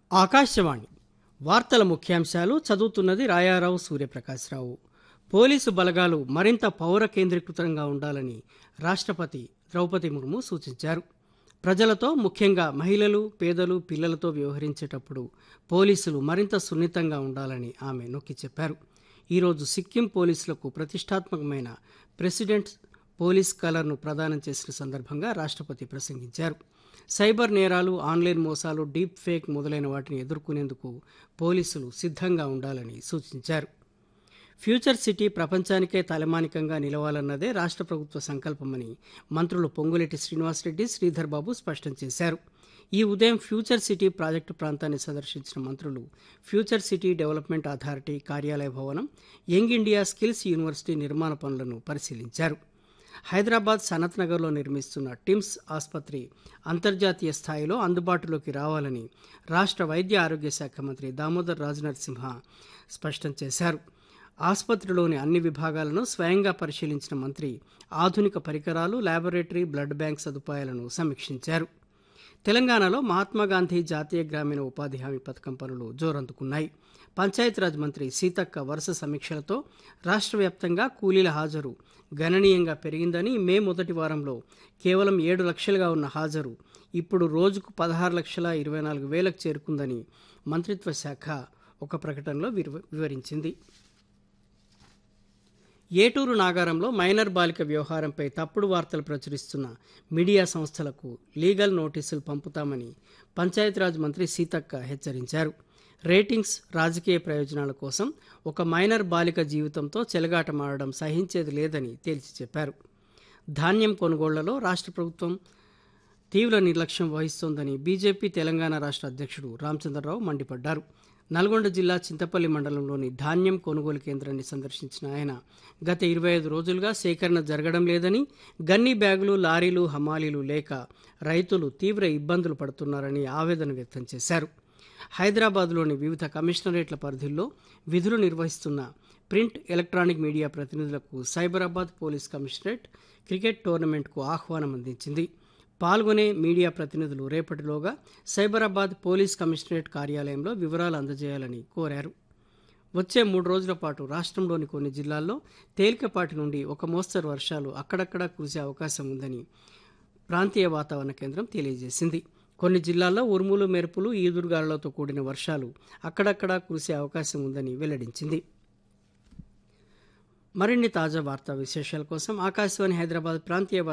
ఆకాశవాణి వార్తల ముఖ్యాంశాలు చదువుతున్నది రాయారావు సూర్యప్రకాశ్రావు పోలీసు బలగాలు మరింత పౌర కేంద్రీకృతంగా ఉండాలని రాష్ట్రపతి ద్రౌపది ముర్ము సూచించారు ప్రజలతో ముఖ్యంగా మహిళలు పేదలు పిల్లలతో వ్యవహరించేటప్పుడు పోలీసులు మరింత సున్నితంగా ఉండాలని ఆమె నొక్కి చెప్పారు ఈరోజు సిక్కిం పోలీసులకు ప్రతిష్టాత్మకమైన ప్రెసిడెంట్ పోలీస్ కలర్ను ప్రదానం చేసిన సందర్భంగా రాష్ట్రపతి ప్రసంగించారు సైబర్ నేరాలు ఆన్లైన్ మోసాలు డీప్ ఫేక్ మొదలైన వాటిని ఎదుర్కొనేందుకు పోలీసులు సిద్ధంగా ఉండాలని సూచించారు ఫ్యూచర్ సిటీ ప్రపంచానికే తలమానికంగా నిలవాలన్నదే రాష్ట్ర ప్రభుత్వ సంకల్పమని మంత్రులు పొంగులేటి శ్రీనివాసరెడ్డి శ్రీధర్ బాబు స్పష్టం చేశారు ఈ ఉదయం ఫ్యూచర్ సిటీ ప్రాజెక్టు ప్రాంతాన్ని సందర్శించిన మంత్రులు ఫ్యూచర్ సిటీ డెవలప్మెంట్ అథారిటీ కార్యాలయ భవనం యంగ్ ఇండియా స్కిల్స్ యూనివర్సిటీ నిర్మాణ పనులను పరిశీలించారు హైదరాబాద్ సనత్ నగర్లో నిర్మిస్తున్న టిమ్స్ ఆసుపత్రి అంతర్జాతీయ స్థాయిలో అందుబాటులోకి రావాలని రాష్ట్ర వైద్య ఆరోగ్య శాఖ మంత్రి దామోదర్ రాజనరసింహ స్పష్టం చేశారు ఆసుపత్రిలోని అన్ని విభాగాలను స్వయంగా పరిశీలించిన మంత్రి ఆధునిక పరికరాలు ల్యాబొరేటరీ బ్లడ్ బ్యాంక్ సదుపాయాలను సమీక్షించారు తెలంగాణలో మహాత్మాగాంధీ జాతీయ గ్రామీణ ఉపాధి హామీ పథకం పనులు జోరందుకున్నాయి పంచాయతీరాజ్ మంత్రి సీతక్క వరుస సమీక్షలతో రాష్ట్ర వ్యాప్తంగా కూలీల హాజరు గణనీయంగా పెరిగిందని మే మొదటి వారంలో కేవలం ఏడు లక్షలుగా ఉన్న హాజరు ఇప్పుడు రోజుకు పదహారు లక్షల ఇరవై నాలుగు వేలకు చేరుకుందని మంత్రిత్వ శాఖ ఒక ప్రకటనలో వివరించింది ఏటూరు నాగారంలో మైనర్ బాలిక వ్యవహారంపై తప్పుడు వార్తలు ప్రచురిస్తున్న మీడియా సంస్థలకు లీగల్ నోటీసులు పంపుతామని పంచాయతీరాజ్ మంత్రి సీతక్క హెచ్చరించారు రేటింగ్స్ రాజకీయ ప్రయోజనాల కోసం ఒక మైనర్ బాలిక జీవితంతో చెలగాటమాడడం సహించేది లేదని తేల్చి చెప్పారు ధాన్యం కొనుగోళ్లలో రాష్ట్ర ప్రభుత్వం తీవ్ర నిర్లక్ష్యం వహిస్తోందని బీజేపీ తెలంగాణ రాష్ట్ర అధ్యక్షుడు రామచంద్రరావు మండిపడ్డారు నల్గొండ జిల్లా చింతపల్లి మండలంలోని ధాన్యం కొనుగోలు కేంద్రాన్ని సందర్శించిన ఆయన గత ఇరవై ఐదు రోజులుగా సేకరణ జరగడం లేదని గన్ని బ్యాగులు లారీలు హమాలీలు లేక రైతులు తీవ్ర ఇబ్బందులు పడుతున్నారని ఆవేదన వ్యక్తం చేశారు హైదరాబాద్లోని వివిధ కమిషనరేట్ల పరిధుల్లో విధులు నిర్వహిస్తున్న ప్రింట్ ఎలక్ట్రానిక్ మీడియా ప్రతినిధులకు సైబరాబాద్ పోలీస్ కమిషనరేట్ క్రికెట్ టోర్నమెంట్కు ఆహ్వానం అందించింది పాల్గొనే మీడియా ప్రతినిధులు రేపటిలోగా సైబరాబాద్ పోలీస్ కమిషనరేట్ కార్యాలయంలో వివరాలు అందజేయాలని కోరారు వచ్చే మూడు రోజుల పాటు రాష్ట్రంలోని కొన్ని జిల్లాల్లో తేలికపాటి నుండి ఒక మోస్తరు వర్షాలు అక్కడక్కడా కురిసే అవకాశం ఉందని ప్రాంతీయ వాతావరణ కేంద్రం తెలియజేసింది కొన్ని జిల్లాల్లో ఉరుములు మెరుపులు ఈదురుగాలులతో కూడిన వర్షాలు అక్కడక్కడా కురిసే అవకాశం ఉందని వెల్లడించింది మరిన్ని తాజా వార్తా విశేషాల కోసం ఆకాశవాణి హైదరాబాద్ ప్రాంతీయ